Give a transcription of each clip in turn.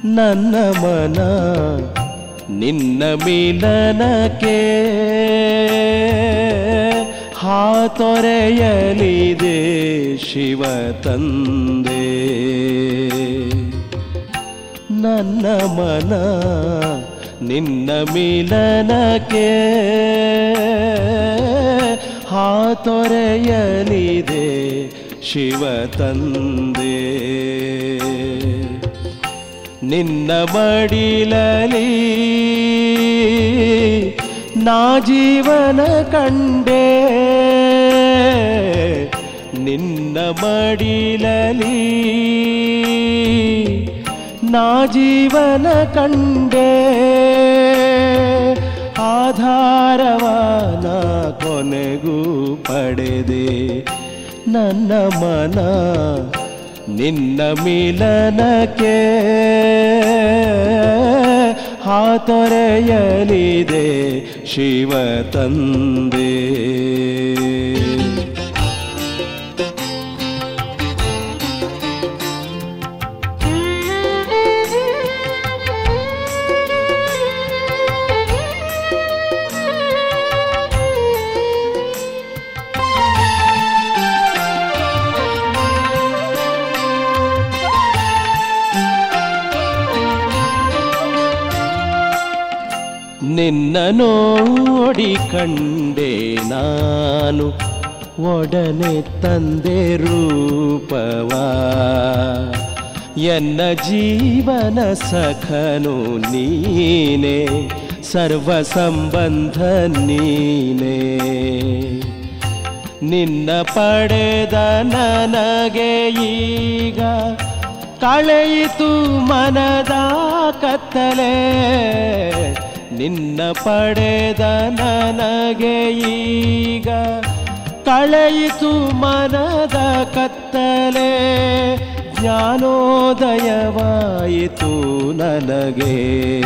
ನನ್ನ ಮನ ನಿನ್ನ ಮಿಲನಕ್ಕೆ ಹಾತೊರೆಯಲಿದೆ ಶಿವ ತಂದೆ ನನ್ನ ಮನ ನಿನ್ನ ಮಿಲನಕ್ಕೆ ಹಾತೊರೆಯಲಿದೆ ಶಿವ ತಂದೆ ನಿನ್ನ ಮಡಿಲಲಿ ನಾ ಜೀವನ ಕಂಡೆ ನಿನ್ನ ಮಡಿಲಲಿ ನಾ ಜೀವನ ಕಂಡೆ ಆಧಾರವಾನ ಕೊನೆಗೂ ಪಡೆದೆ ನನ್ನ ಮನ ನಿನ್ನ ಮಿಲನಕ್ಕೆ ಹಾತೊರೆಯಲಿದೆ ಶಿವ ತಂದೆ ನಿನ್ನ ನೋಡಿ ಕಂಡೆ ನಾನು ಒಡನೆ ತಂದೆ ರೂಪವ ಎನ್ನ ಜೀವನ ಸಖನು ನೀನೆ ಸರ್ವ ಸಂಬಂಧ ನೀನೆ ನಿನ್ನ ಪಡೆದ ನನಗೆ ಈಗ ಕಳೆಯಿತು ಮನದ ಕತ್ತಲೆ ನಿನ್ನ ಪಡೆದ ನನಗೆ ಈಗ ಕಳೆಯಿತು ಮನದ ಕತ್ತಲೆ ಜ್ಞಾನೋದಯವಾಯಿತು ನನಗೆ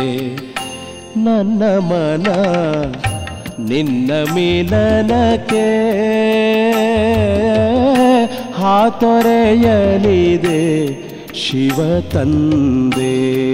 ನನ್ನ ಮನ ನಿನ್ನ ಮಿಲನಕ್ಕೆ ಹಾತೊರೆಯಲಿದೆ ಶಿವ ತಂದೆ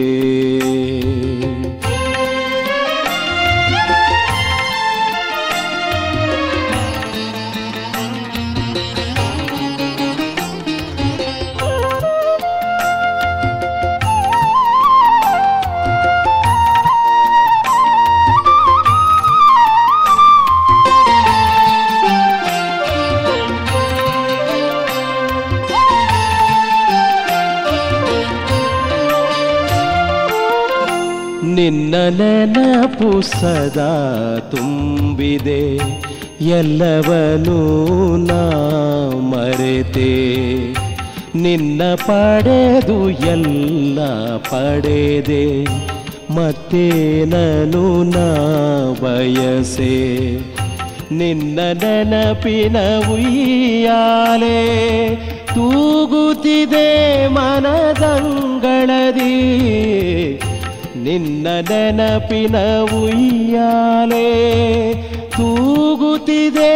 ನಿನ್ನ ನೆನಪು ಸದಾ ತುಂಬಿದೆ ಎಲ್ಲವನ್ನೂ ನಾ ಮರೆತೆ ನಿನ್ನ ಪಡೆದು ಎಲ್ಲ ಪಡೆದೆ ಮತ್ತೆ ನಾನು ನಾ ಬಯಸೆ ನಿನ್ನ ನೆನಪಿನ ಉಯ್ಯಾಲೆ ತೂಗುತ್ತಿದೆ ಮನದಂಗಳದಿ ನಿನ್ನ ನೆನಪಿನ ಉಯ್ಯಾಲೆ ತೂಗುತ್ತಿದೆ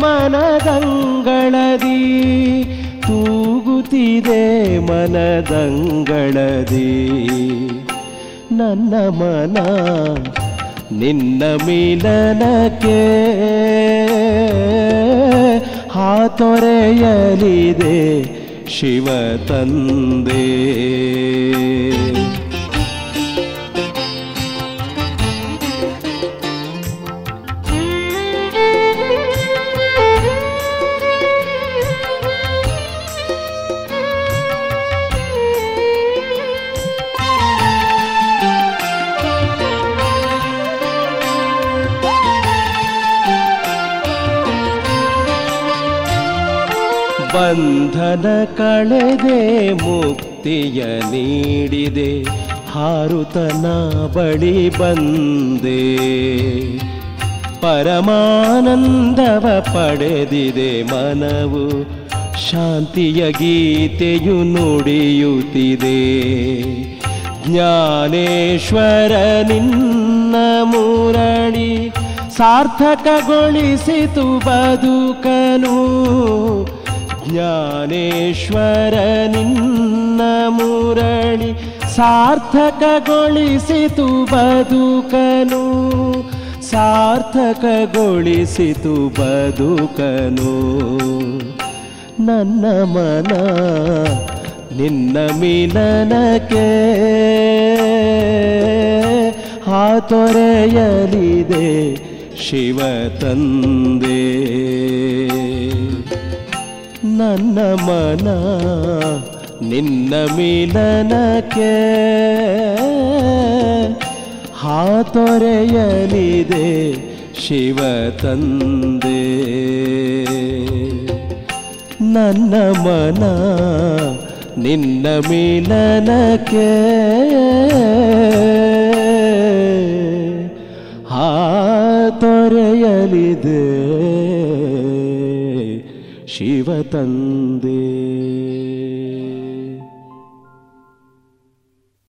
ಮನದಂಗಳದಿ ತೂಗುತ್ತಿದೆ ಮನದಂಗಳದಿ ನನ್ನ ಮನ ನಿನ್ನ ಮಿಲನಕ್ಕೆ ಹಾತೊರೆಯಲಿದೆ ಶಿವ ತಂದೆ ಬಂಧನ ಕಳೆದೆ ಮುಕ್ತಿಯ ನೀಡಿದೆ ಹಾರುತನ ಬಳಿ ಬಂದೆ ಪರಮಾನಂದವ ಪಡೆದಿದೆ ಮನವು ಶಾಂತಿಯ ಗೀತೆಯು ನುಡಿಯುತ್ತಿದೆ ಜ್ಞಾನೇಶ್ವರ ನಿನ್ನ ಮುರಳಿ ಸಾರ್ಥಕಗೊಳಿಸಿತು ಬದುಕನು ಜ್ಞಾನೇಶ್ವರ ನಿನ್ನ ಮುರಳಿ ಸಾರ್ಥಕಗೊಳಿಸಿತು ಬದುಕನು ಸಾರ್ಥಕಗೊಳಿಸಿತು ಬದುಕನು ನನ್ನ ಮನ ನಿನ್ನ ಮಿಲನಕ್ಕೆ ಹಾತೊರೆಯಲಿದೆ ಶಿವ ತಂದೆ ನನ್ನ ಮನ ನಿನ್ನ ಮಿಲನಕ್ಕೆ ಹಾತೊರೆಯಲಿದೆ ಶಿವ ತಂದೆ ನನ್ನ ಮನ ನಿನ್ನ ಮಿಲನಕ್ಕೆ ಹಾತೊರೆಯಲಿದೆ ಶಿವ ತಂದೆ